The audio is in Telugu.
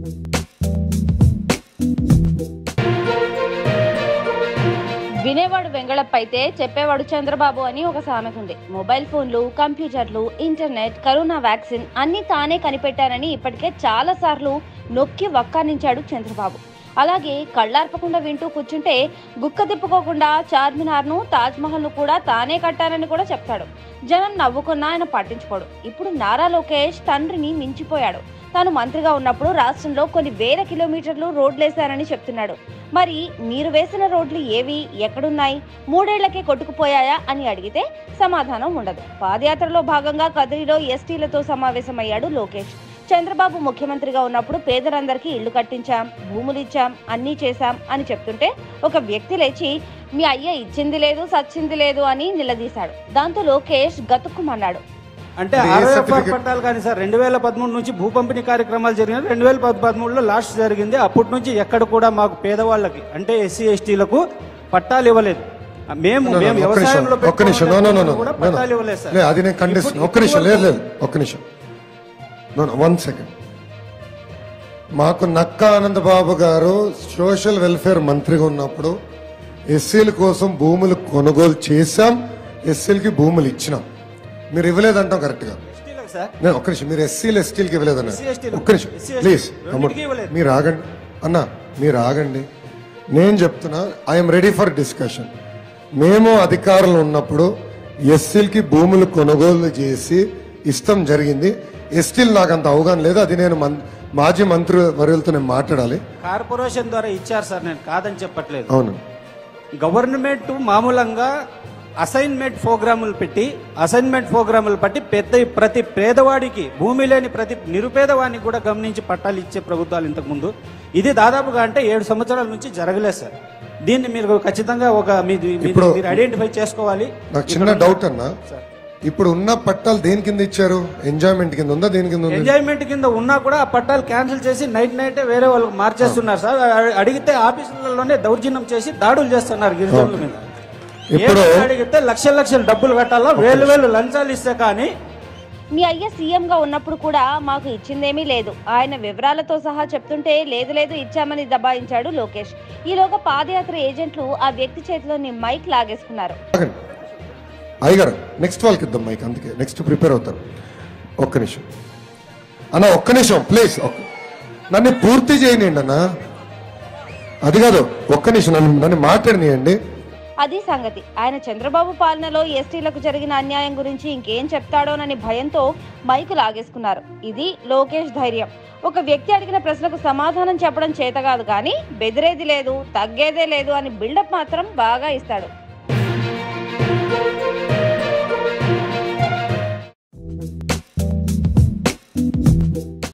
వినేవాడు వెంగళప్ప అయితే చెప్పేవాడు చంద్రబాబు అని ఒక సామెత ఉంది మొబైల్ ఫోన్లు కంప్యూటర్లు ఇంటర్నెట్ కరోనా వ్యాక్సిన్ అన్ని తానే కనిపెట్టారని ఇప్పటికే చాలా సార్లు నొక్కి వక్కానించాడు చంద్రబాబు అలాగే కళ్ళార్పకుండా వింటూ కూర్చుంటే గుక్క తిప్పుకోకుండా చార్మినార్ను తాజ్మహల్ను కూడా తానే కట్టారని కూడా చెప్తాడు జనం నవ్వుకున్నా ఆయన పట్టించుకోడు ఇప్పుడు నారా లోకేష్ తండ్రిని మించిపోయాడు తాను మంత్రిగా ఉన్నప్పుడు రాష్ట్రంలో కొన్ని వేల కిలోమీటర్లు రోడ్లేశారని చెప్తున్నాడు మరి మీరు వేసిన రోడ్లు ఏవి ఎక్కడున్నాయి మూడేళ్లకే కొట్టుకుపోయాయా అని అడిగితే సమాధానం ఉండదు పాదయాత్రలో భాగంగా కదిరిలో ఎస్టీలతో సమావేశమయ్యాడు లోకేష్ చంద్రబాబు ముఖ్యమంత్రిగా ఉన్నప్పుడు పేదలందరికీ ఇళ్లు కట్టించాం భూములు ఇచ్చాం అన్నీ చేశాం అని చెప్తుంటే ఒక వ్యక్తి లేచి మీ అయ్య ఇచ్చింది లేదు సచ్చింది లేదు అని నిలదీశాడు దాంతో లోకేష్ గతుక్కుమన్నాడు అంటే ఇది ఏ ఆర్ఓఎఫ్ఆర్ certificate? పట్టాలు కానీ సార్ రెండు వేల పదమూడు నుంచి భూ పంపిణీ కార్యక్రమాలు జరిగినాయి రెండు వేల పదమూడులో లాస్ట్ జరిగింది అప్పటి నుంచి ఎక్కడ కూడా మాకు పేదవాళ్ళకి అంటే ఎస్సీ ఎస్టీలకు పట్టాలు ఇవ్వలేదు మేము No, no, మేము no, ఒక్క నిమిషం వ్యవసాయంలో ఒక్క నిమిషం నో నో నో నో కూడా పట్టాలు ఇవ్వలేదు సార్ లేదు అది నేను ఖండిస్తాను ఇప్పుడు- ఒక్క నిమిషం లేదు ఇప్పుడు లేదు ఒక్క నిమిషం నో నో వన్ సెకండ్ మాకు నక్క ఆనందబాబు గారు సోషల్ వెల్ఫేర్ మంత్రిగా ఉన్నప్పుడు ఎస్సీల కోసం భూములు కొనుగోలు చేశాం ఎస్సీలకి భూములు ఇచ్చినాం మీరు ఇవ్వలేదంటాం కరెక్ట్ గా ఎస్టీలకు సార్ నేను ఒక్క నిమిషం మీరు ఎస్సీలు ఎస్టీలకి ఇవ్వలేదన్నారు SC, ST లకు. ఒక్క నిమిషం SC, ST ప్లీజ్ రెండింటికి ఇవ్వలేదు. మీరు ఆగండి అన్న మీరు ఆగండి నేను చెప్తున్నా ఐఎమ్ రెడీ ఫర్ డిస్కషన్ మేము అధికారంలో ఉన్నప్పుడు ఎస్సీలకి భూములు కొనుగోలు చేసి ఇష్టం జరిగింది ఎస్టీలు నాకు అంత అవగాహన లేదు అది నేను మన్- మాజీ మంత్రి వర్యులతో నేను మాట్లాడాలి కార్పొరేషన్ ద్వారా ఇచ్చారు సార్ నేను కాదని చెప్పట్లేదు అవును గవర్నమెంట్ మామూలంగా అసైన్మెంట్ ప్రోగ్రాములు పెట్టి అసైన్మెంట్ ప్రోగ్రాములు బట్టి పెద్ద ప్రతి పేదవాడికి భూమి లేని ప్రతి నిరుపేదవాడికి కూడా గమనించి పట్టాలు ఇచ్చే ప్రభుత్వాలు ఇంతకుముందు ఇది దాదాపుగా అంటే ఏడు సంవత్సరాల నుంచి జరగలేదు సార్ దీన్ని మీరు ఖచ్చితంగా ఒక మీది మీది- ఇప్పుడు- మీరు ఐడెంటిఫై చేసుకోవాలి నాకు చిన్న డౌట్ అన్న ఇప్పుడు ఉన్న పట్టాలు దేని కింద ఇచ్చారు ఎంజాయ్మెంట్ కింద ఉందా దేని కింద ఉంది ఎంజాయ్మెంట్ కింద ఉన్నా కూడా ఆ పట్టాలు క్యాన్సిల్ చేసి నైట్ నైట్ వేరే వాళ్ళకి మార్చేస్తున్నారు సార్ అ- అడిగితే ఆఫీసులలోనే దౌర్జన్యం చేసి దాడులు చేస్తున్నారు గిరిజనుల మీద ఇప్పుడు ఏమని అడిగితే లక్షల లక్షలు డబ్బులు కట్టాలా వేలు వేలు లంచాలు ఇస్తే కానీ మీ అయ్య సీఎంగా ఉన్నప్పుడు కూడా మాకు ఇచ్చిందేమీ లేదు ఆయన వివరాలతో సహా చెప్తుంటే లేదు లేదు ఇచ్చామని దబాయించాడు లోకేష్ ఈలోగా పాదయాత్ర ఏజెంట్లు ఆ వ్యక్తి చేతిలోని మైక్ లాగేసుకున్నారు ఆగండి అయ్యగారు నెక్స్ట్ వాళ్ళకి ఇద్దాం మైక్ అందుకే నెక్స్ట్ ప్రిపేర్ అవుతారు ఒక్క నిమిషం అన్న ఒక్క నిమిషం ప్లీజ్ నన్ను పూర్తి చేయనియండి అన్న అది కాదు ఒక్క నిమిషం నన్ను నన్ను మాట్లాడినియండి అది సంగతి ఆయన చంద్రబాబు పాలనలో ఎస్టీలకు జరిగిన అన్యాయం గురించి ఇంకేం చెప్తాడోనని భయంతో మైకు లాగేసుకున్నారు ఇది లోకేష్ ధైర్యం ఒక వ్యక్తి అడిగిన ప్రశ్నకు సమాధానం చెప్పడం చేత కాదు కానీ బెదిరేది లేదు తగ్గేదే లేదు అని బిల్డప్ మాత్రం బాగా ఇస్తాడు